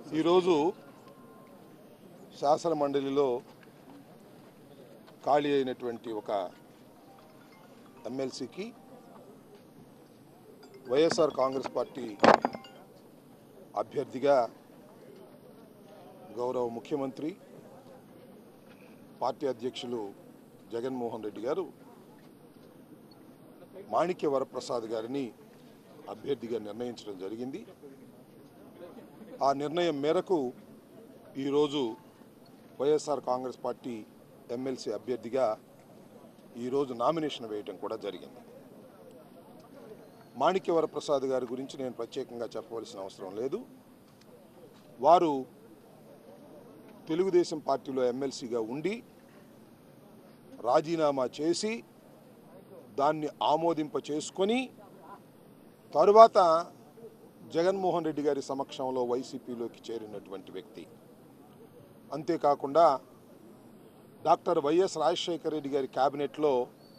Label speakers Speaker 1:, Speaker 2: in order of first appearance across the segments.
Speaker 1: ఈరోజు శాసన మండలిలో ఖాళీ అయినటువంటి ఒక ఎమ్మెల్సీకి వైఎస్ఆర్ కాంగ్రెస్ పార్టీ అభ్యర్థిగా గౌరవ ముఖ్యమంత్రి పార్టీ అధ్యక్షులు జగన్మోహన్ రెడ్డి గారు మాణిక్య వరప్రసాద్ గారిని అభ్యర్థిగా నిర్ణయించడం జరిగింది ఆ నిర్ణయం మేరకు ఈరోజు వైఎస్ఆర్ కాంగ్రెస్ పార్టీ ఎమ్మెల్సీ అభ్యర్థిగా ఈరోజు నామినేషన్ వేయటం కూడా జరిగింది మాణిక్య వరప్రసాద్ గారి గురించి నేను ప్రత్యేకంగా చెప్పవలసిన అవసరం లేదు వారు తెలుగుదేశం పార్టీలో ఎమ్మెల్సీగా ఉండి రాజీనామా చేసి దాన్ని ఆమోదింప చేసుకొని తరువాత జగన్మోహన్ రెడ్డి గారి సమక్షంలో వైసీపీలోకి చేరినటువంటి వ్యక్తి అంతేకాకుండా డాక్టర్ వైఎస్ రాజశేఖర రెడ్డి గారి క్యాబినెట్లో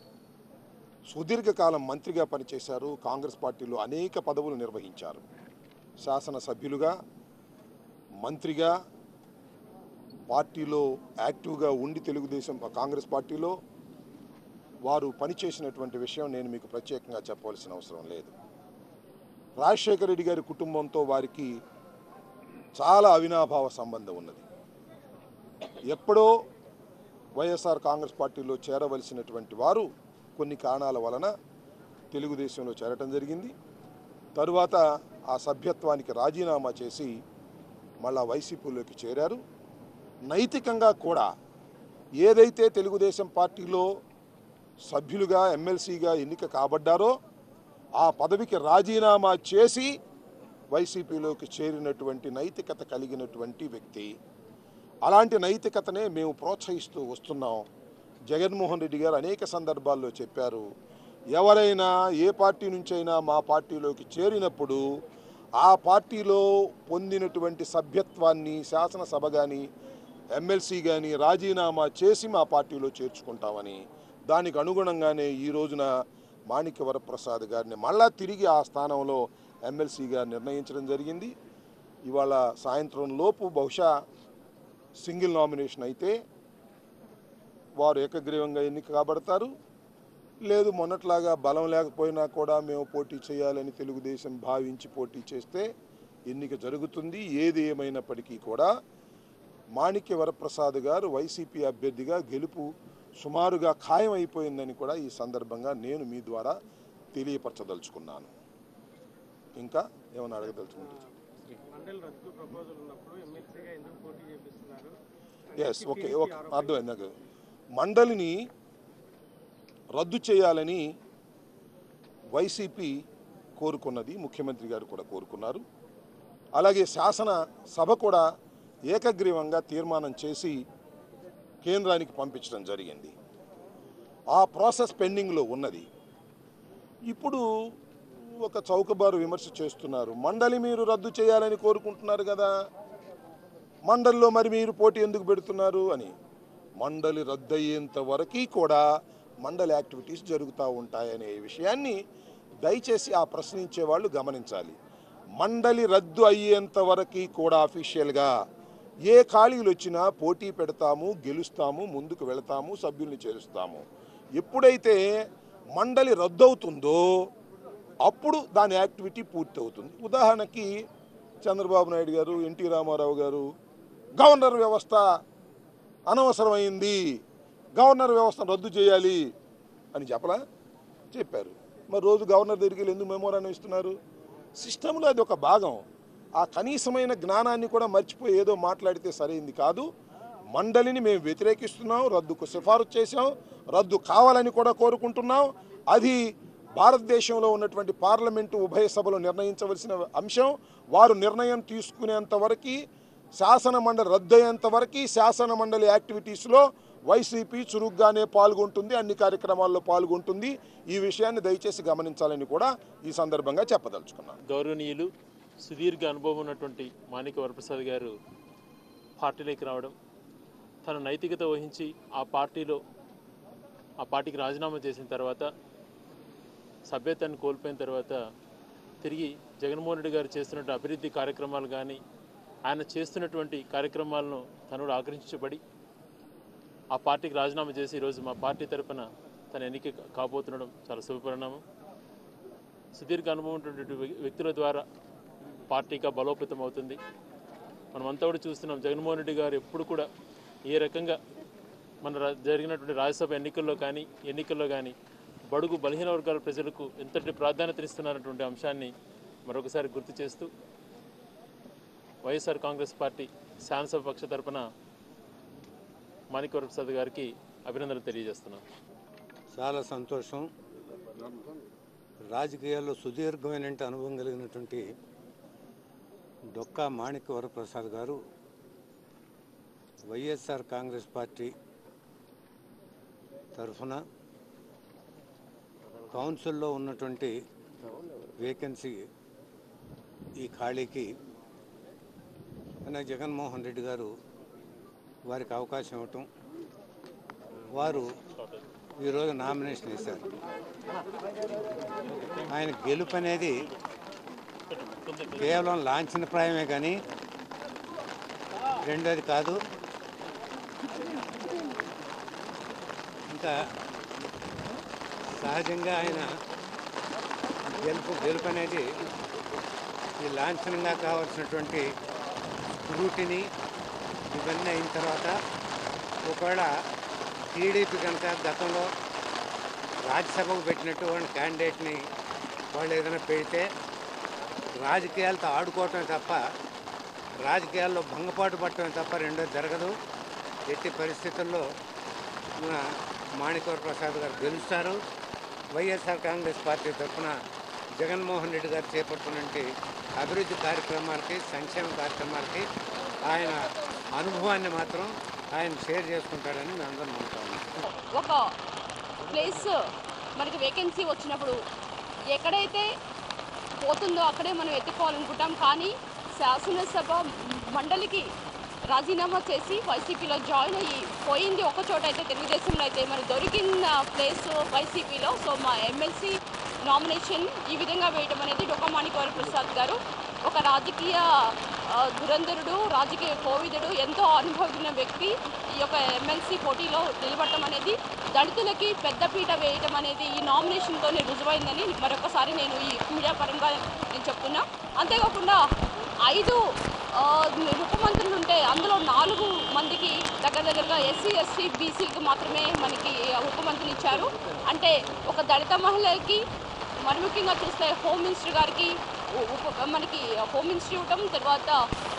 Speaker 1: సుదీర్ఘకాలం మంత్రిగా పనిచేశారు కాంగ్రెస్ పార్టీలో అనేక పదవులు నిర్వహించారు శాసనసభ్యులుగా మంత్రిగా పార్టీలో యాక్టివ్గా ఉండి తెలుగుదేశం కాంగ్రెస్ పార్టీలో వారు పనిచేసినటువంటి విషయం నేను మీకు ప్రత్యేకంగా చెప్పవలసిన అవసరం లేదు రాజశేఖర రెడ్డి గారి కుటుంబంతో వారికి చాలా అవినాభావ సంబంధం ఉన్నది ఎప్పుడో వైఎస్ఆర్ కాంగ్రెస్ పార్టీలో చేరవలసినటువంటి వారు కొన్ని కారణాల వలన తెలుగుదేశంలో చేరటం జరిగింది తరువాత ఆ సభ్యత్వానికి రాజీనామా చేసి మళ్ళా వైసీపీలోకి చేరారు నైతికంగా కూడా ఏదైతే తెలుగుదేశం పార్టీలో సభ్యులుగా ఎమ్మెల్సీగా ఎన్నిక కాబడ్డారో ఆ పదవికి రాజీనామా చేసి వైసీపీలోకి చేరినటువంటి నైతికత కలిగినటువంటి వ్యక్తి అలాంటి నైతికతనే మేము ప్రోత్సహిస్తూ వస్తున్నాం జగన్మోహన్ రెడ్డి గారు అనేక సందర్భాల్లో చెప్పారు ఎవరైనా ఏ పార్టీ నుంచైనా మా పార్టీలోకి చేరినప్పుడు ఆ పార్టీలో పొందినటువంటి సభ్యత్వాన్ని శాసనసభ కానీ ఎమ్మెల్సీ కానీ రాజీనామా చేసి మా పార్టీలో చేర్చుకుంటామని దానికి అనుగుణంగానే ఈ రోజున మాణిక్య వరప్రసాద్ గారిని మళ్ళా తిరిగి ఆ స్థానంలో ఎమ్మెల్సీగా నిర్ణయించడం జరిగింది ఇవాళ సాయంత్రం లోపు బహుశా సింగిల్ నామినేషన్ అయితే వారు ఏకగ్రీవంగా ఎన్నిక కాబడతారు లేదు మొన్నట్లాగా బలం లేకపోయినా కూడా మేము పోటీ చేయాలని తెలుగుదేశం భావించి పోటీ చేస్తే ఎన్నిక జరుగుతుంది ఏది ఏమైనప్పటికీ కూడా మాణిక్య వరప్రసాద్ గారు వైసీపీ అభ్యర్థిగా గెలుపు సుమారుగా ఖాయం అయిపోయిందని కూడా ఈ సందర్భంగా నేను మీ ద్వారా తెలియపరచదలుచుకున్నాను ఇంకా ఏమైనా అడగదలుచుకుంటే
Speaker 2: మండలి రద్దు ప్రపోజల్ ఉన్నప్పుడు ఎమ్మెల్సీగా ఎందుకు పోటీ చేపిస్తున్నారు
Speaker 1: ఎస్ ఓకే ఓకే అర్థమైంది నాకు మండలిని రద్దు చేయాలని వైసీపీ కోరుకున్నది ముఖ్యమంత్రి గారు కూడా కోరుకున్నారు అలాగే శాసన సభ కూడా ఏకగ్రీవంగా తీర్మానం చేసి కేంద్రానికి పంపించడం జరిగింది ఆ ప్రాసెస్ పెండింగ్లో ఉన్నది ఇప్పుడు ఒక చౌకబారు విమర్శ చేస్తున్నారు మండలి మీరు రద్దు చేయాలని కోరుకుంటున్నారు కదా మండలిలో మరి మీరు పోటీ ఎందుకు పెడుతున్నారు అని మండలి రద్దయ్యేంత వరకు కూడా మండలి యాక్టివిటీస్ జరుగుతూ ఉంటాయనే విషయాన్ని దయచేసి ఆ ప్రశ్నించే వాళ్ళు గమనించాలి మండలి రద్దు అయ్యేంత వరకు కూడా అఫీషియల్గా ఏ ఖాళీలు వచ్చినా పోటీ పెడతాము గెలుస్తాము ముందుకు వెళతాము సభ్యుల్ని చేరుస్తాము ఎప్పుడైతే మండలి రద్దవుతుందో అప్పుడు దాని యాక్టివిటీ పూర్తి అవుతుంది ఉదాహరణకి చంద్రబాబు నాయుడు గారు ఎన్టీ రామారావు గారు గవర్నర్ వ్యవస్థ అనవసరమైంది గవర్నర్ వ్యవస్థను రద్దు చేయాలి అని చెప్పలా చెప్పారు మరి రోజు గవర్నర్ దగ్గరికి వెళ్ళి ఎందుకు మెమోరాన్ని ఇస్తున్నారు సిస్టంలో అది ఒక భాగం ఆ కనీసమైన జ్ఞానాన్ని కూడా మర్చిపోయి ఏదో మాట్లాడితే సరైంది కాదు మండలిని మేము వ్యతిరేకిస్తున్నాం రద్దుకు సిఫారసు చేశాం రద్దు కావాలని కూడా కోరుకుంటున్నాం అది భారతదేశంలో ఉన్నటువంటి పార్లమెంటు ఉభయ సభలు నిర్ణయించవలసిన అంశం వారు నిర్ణయం తీసుకునేంత వరకు శాసన మండలి రద్దయ్యేంత వరకు శాసన మండలి యాక్టివిటీస్లో వైసీపీ చురుగ్గానే పాల్గొంటుంది అన్ని కార్యక్రమాల్లో పాల్గొంటుంది ఈ విషయాన్ని దయచేసి గమనించాలని కూడా ఈ సందర్భంగా చెప్పదలుచుకున్నాను
Speaker 3: గౌరవనీయులు సుదీర్ఘ అనుభవం ఉన్నటువంటి మాణిక వరప్రసాద్ గారు పార్టీలోకి రావడం తన నైతికత వహించి ఆ పార్టీలో ఆ పార్టీకి రాజీనామా చేసిన తర్వాత సభ్యత్వాన్ని కోల్పోయిన తర్వాత తిరిగి జగన్మోహన్ రెడ్డి గారు చేస్తున్న అభివృద్ధి కార్యక్రమాలు కానీ ఆయన చేస్తున్నటువంటి కార్యక్రమాలను తను కూడా ఆకర్షించబడి ఆ పార్టీకి రాజీనామా చేసి ఈరోజు మా పార్టీ తరపున తన ఎన్నిక కాబోతుండడం చాలా శుభపరిణామం సుదీర్ఘ అనుభవం ఉన్నటువంటి వ్య- వ్యక్తుల ద్వారా పార్టీగా బలోపేతం అవుతుంది మనమంతా కూడా చూస్తున్నాం జగన్మోహన్ రెడ్డి గారు ఎప్పుడు కూడా ఏ రకంగా మన రా- జరిగినటువంటి రాజ్యసభ ఎన్నికల్లో కానీ ఎన్నికల్లో కానీ బడుగు బలహీన వర్గాల ప్రజలకు ఎంతటి ప్రాధాన్యతనిస్తున్నటువంటి అంశాన్ని మరొకసారి గుర్తు చేస్తూ వైఎస్ఆర్ కాంగ్రెస్ పార్టీ శాసనసభ పక్ష తరపున మాణిక్యవర ప్రసాద్ గారికి అభినందనలు తెలియజేస్తున్నాను
Speaker 4: చాలా సంతోషం రాజకీయాల్లో సుదీర్ఘమైన అనుభవం కలిగినటువంటి డొక్కా మాణిక్య వరప్రసాద్ గారు వైఎస్ఆర్ కాంగ్రెస్ పార్టీ తరఫున కౌన్సిల్లో ఉన్నటువంటి వేకెన్సీ ఈ ఖాళీకి మన జగన్మోహన్ రెడ్డి గారు వారికి అవకాశం ఇవ్వటం వారు ఈరోజు నామినేషన్ వేశారు ఆయన గెలుపు అనేది కేవలం లాంఛనప్రాయమే కానీ రెండోది కాదు ఇంకా సహజంగా ఆయన గెలుపు గెలుపు అనేది ఈ లాంఛనంగా కావాల్సినటువంటి స్క్రూటిని ఇవన్నీ అయిన తర్వాత ఒకవేళ టీడీపీ కనుక గతంలో రాజ్యసభకు పెట్టినట్టు వాళ్ళ క్యాండిడేట్ని వాళ్ళు ఏదైనా పెడితే రాజకీయాలతో ఆడుకోవటమే తప్ప రాజకీయాల్లో భంగపాటు పట్టడమే తప్ప రెండో జరగదు ఎట్టి పరిస్థితుల్లో మన మాణికవర ప్రసాద్ గారు గెలుస్తారు వైఎస్ఆర్ కాంగ్రెస్ పార్టీ తరఫున జగన్మోహన్ రెడ్డి గారు చేపడుతున్నటువంటి అభివృద్ధి కార్యక్రమాలకి సంక్షేమ కార్యక్రమాలకి ఆయన అనుభవాన్ని మాత్రం ఆయన షేర్ చేసుకుంటాడని మేము అందరం నమ్ముతాము
Speaker 5: ఒక ప్లేస్ మనకి వేకెన్సీ వచ్చినప్పుడు ఎక్కడైతే పోతుందో అక్కడే మనం ఎత్తుకోవాలనుకుంటాం కానీ శాసనసభ మండలికి రాజీనామా చేసి వైసీపీలో జాయిన్ అయ్యి పోయింది ఒక చోట అయితే తెలుగుదేశంలో అయితే మరి దొరికిన ప్లేస్ వైసీపీలో సో మా ఎమ్మెల్సీ నామినేషన్ ఈ విధంగా వేయడం అనేది డొక్కమాణికవర ప్రసాద్ గారు ఒక రాజకీయ ఆ, ధురంధరుడు రాజకీయ కోవిదుడు ఎంతో అనుభవించిన వ్యక్తి ఈ యొక్క ఎమ్మెల్సీ పోటీలో నిలబడటం అనేది దళితులకి పెద్దపీట వేయటం అనేది ఈ నామినేషన్తోనే రుజువైందని మరొకసారి నేను ఈ మీడియా పరంగా నేను చెప్తున్నా అంతేకాకుండా ఐదు ఆ, ముఖ్యమంత్రులు ఉంటే అందులో నాలుగు మందికి దగ్గర దగ్గరగా ఎస్సీ ఎస్టీ బీసీకి మాత్రమే మనకి ముఖ్యమంత్రిని ఇచ్చారు అంటే ఒక దళిత మహిళకి మరి ముఖ్యంగా చూస్తే హోమ్ మినిస్టర్ గారికి ఉ- ఉప మనకి హోమ్ మినిస్టర్ ఇవ్వటం తర్వాత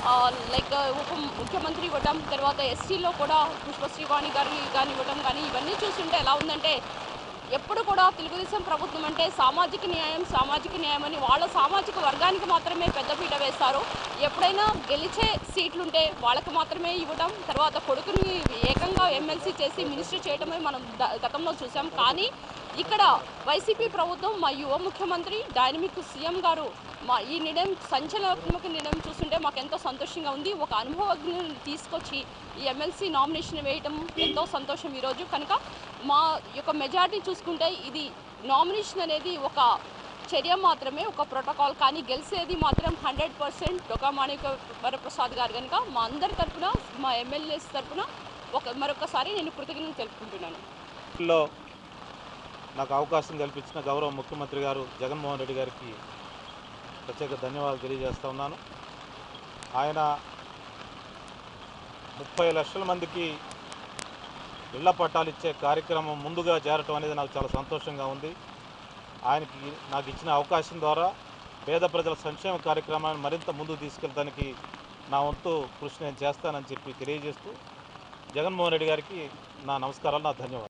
Speaker 5: లైక్ ఉప ముఖ్యమంత్రి ఇవ్వటం తర్వాత ఎస్టీలో కూడా పుష్పశ్రీవాణి గారి కానీ ఇవ్వటం కానీ ఇవన్నీ చూస్తుంటే ఎలా ఉందంటే ఎప్పుడు కూడా తెలుగుదేశం ప్రభుత్వం అంటే సామాజిక న్యాయం సామాజిక న్యాయం అని వాళ్ళ సామాజిక వర్గానికి మాత్రమే పెద్దపీట వేస్తారు ఎప్పుడైనా గెలిచే సీట్లుంటే వాళ్ళకి మాత్రమే ఇవ్వడం తర్వాత కొడుకుని ఏకంగా ఎమ్మెల్సీ చేసి మినిస్టర్ చేయడమే మనం ద- గతంలో చూసాం కానీ ఇక్కడ వైసీపీ ప్రభుత్వం మా యువ ముఖ్యమంత్రి డైనమిక్ సీఎం గారు మా ఈ నిర్ణయం సంచలనాత్మక నిర్ణయం చూస్తుంటే మాకు ఎంతో సంతోషంగా ఉంది ఒక అనుభవజ్ఞుని తీసుకొచ్చి ఈ ఎమ్మెల్సీ నామినేషన్ వేయటం ఎంతో సంతోషం ఈరోజు కనుక మా యొక్క మెజారిటీ చూసుకుంటే ఇది నామినేషన్ అనేది ఒక చర్య మాత్రమే ఒక ప్రోటోకాల్ కానీ గెలిచేది మాత్రం హండ్రెడ్ పర్సెంట్ డొకామాణిక వరప్రసాద్ గారు కనుక మా అందరి తరపున మా ఎమ్మెల్యేస్ తరపున ఒక మరొకసారి నేను కృతజ్ఞతలు తెలుపుకుంటున్నాను
Speaker 6: లో నాకు అవకాశం కల్పించిన గౌరవ ముఖ్యమంత్రి గారు జగన్మోహన్ రెడ్డి గారికి ప్రత్యేక ధన్యవాదాలు తెలియజేస్తా ఉన్నాను ఆయన ముప్పై లక్షల మందికి ఇళ్ల పట్టాలు ఇచ్చే కార్యక్రమం ముందుగా చేరటం అనేది నాకు చాలా సంతోషంగా ఉంది ఆయనకి నాకు ఇచ్చిన అవకాశం ద్వారా పేద ప్రజల సంక్షేమ కార్యక్రమాన్ని మరింత ముందుకు తీసుకెళ్ళడానికి నా వంతు కృషి నేను చేస్తానని చెప్పి తెలియజేస్తూ జగన్మోహన్ రెడ్డి గారికి నా నమస్కారాలు నా ధన్యవాదాలు